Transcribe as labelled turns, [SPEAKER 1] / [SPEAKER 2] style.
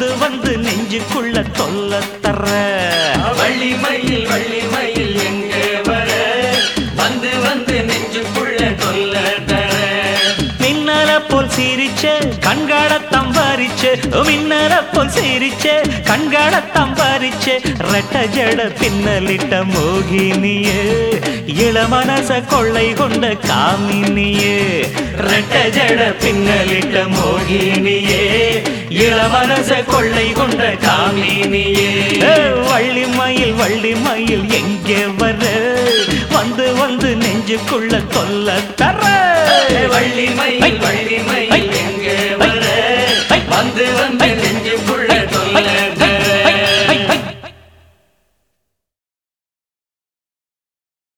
[SPEAKER 1] வந்து வந்து நெஞ்சுக்குள்ள தொல்ல தர்ற
[SPEAKER 2] வள்ளி மயில் வள்ளி மயில் எங்கே வர வந்து வந்து நெஞ்சுக்குள்ள தொல்ல தர
[SPEAKER 1] மின்னல போல் சிரிச்ச கண்காட தம்பாரிச்ச மின்னல போல் சிரிச்ச கண்காட தம்பாரிச்ச ரெட்ட ஜட பின்னலிட்ட மோகினியே இளமனச கொள்ளை கொண்ட காமினியே ரெட்ட ஜட பின்னலிட்ட மோகினியே இளமனச கொள்ளை கொண்ட காமினியே ஏ, வள்ளி மயில் வள்ளி மயில் எங்கே வர வந்து வந்து நெஞ்சுக்குள்ள தொல்ல தர
[SPEAKER 2] வள்ளி மயில் வள்ளி மயில்